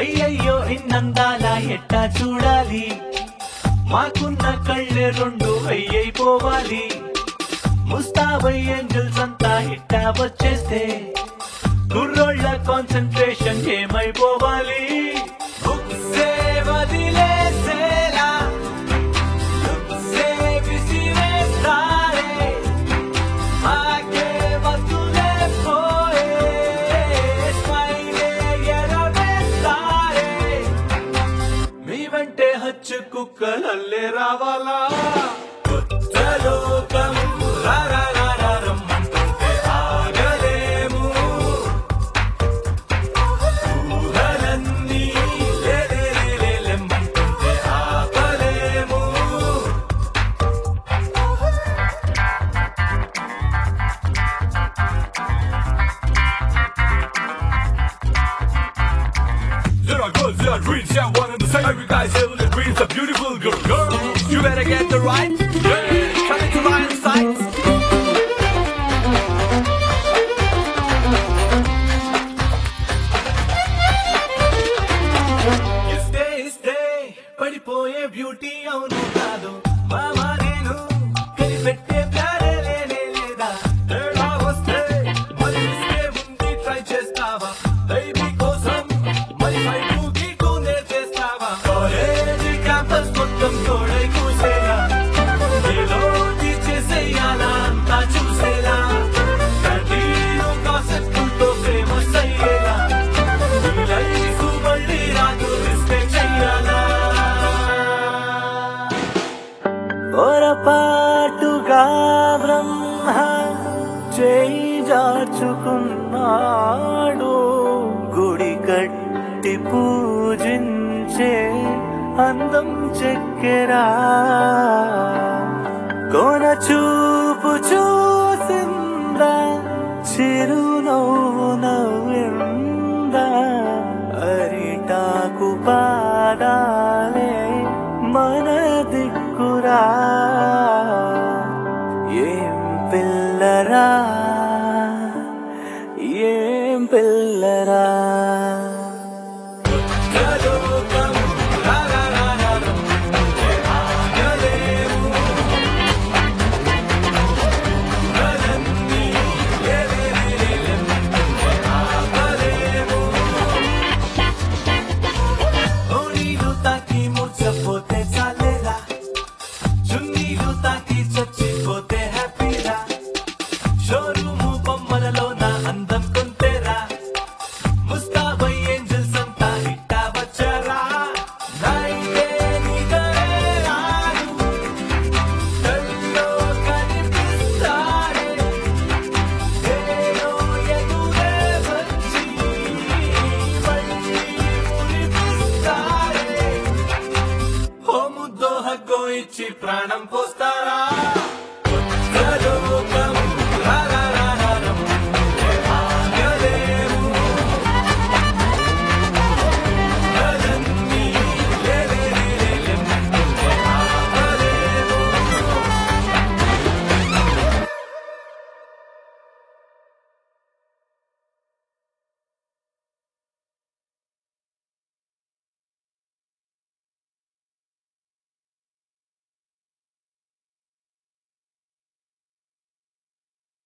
అయ్యయ్యో ఇన్నందాల ఎట్టా చూడాలి మాకున్న కళ్ళే రెండు అయ్యైపోవాలి ముస్తాబై ఏంజల్స్ అంతా ఇట్టా వచ్చేస్తే కుర్రోళ్ళ కాన్సన్ట్రేషన్ ఏమైపోవాలి బుక్సే వదిలేసేలా లుక్సే విసిరేస్తారే మాకే వద్దులే పోయే స్మైలే ఎరవేస్తారే మీ వెంటే హచ్చు కుక్కలల్లే రావాలా కొత్త లోకం రా రా రా రా రమ్మంటుంటే ఆగలేము ఊహలన్నీ లే లే లే లే లెమ్మంటుంటే ఆపలేము There are girls, there are dreams, yeah, one and the same. Every guy's having a dream, it's a beautiful girl. Girl, you better get the right. Yeah, coming to my sight. ఇస్తే ఇస్తే పడిపోయే beauty అవును కాదు మామా నేను కనిపెట్టే ప్యారే లేనే లేదా తేడా వస్తే మరి ఇస్తే ఉంది ట్రై చేస్తావా బేబీ కోసం మరి వైపు గీటు నేర్చేస్తావా కాలేజ్ క్యాంపస్ మొత్తం తోడై కూసేలా ఏదో చేసేయాలా అంతా చూసేలా కంటిన్యూ కాన్సెప్ట్తో ఫేమస్ అయ్యేలా నీ లైఫ్ మళ్ళీ రాదు మిస్టేక్ చెయ్యాలా పొరపాటుగా బ్రహ్మ చేయి జార్చుకున్నాడు గుడి కట్టి పూజించే అందం చెక్కెరా కోన చూపు చూసిందా చిరునవ్వు నవ్విందా అరిటాకు పాదాలే మన దిక్కురా ఏం పిల్లరా ఏం పిల్లరా ఓణీలు తాకి మూర్చపోతే చాలేరా చున్నీలు తాకి చచ్చిపోతే హ్యాపీరా షోరూము బొమ్మలలో నా అందం కొంటేరా ముస్తాబై ఏంజల్స్ అంతా ఇట్టా వచ్చారా నైటే నిదరే రాదు కల్లో కనిపిస్తారే ఏదో ఎదురే వచ్చి మళ్ళీ మురిపిస్తారే ఓ ముద్దో హగ్గో ఇచ్చి ప్రాణం పోస్తారే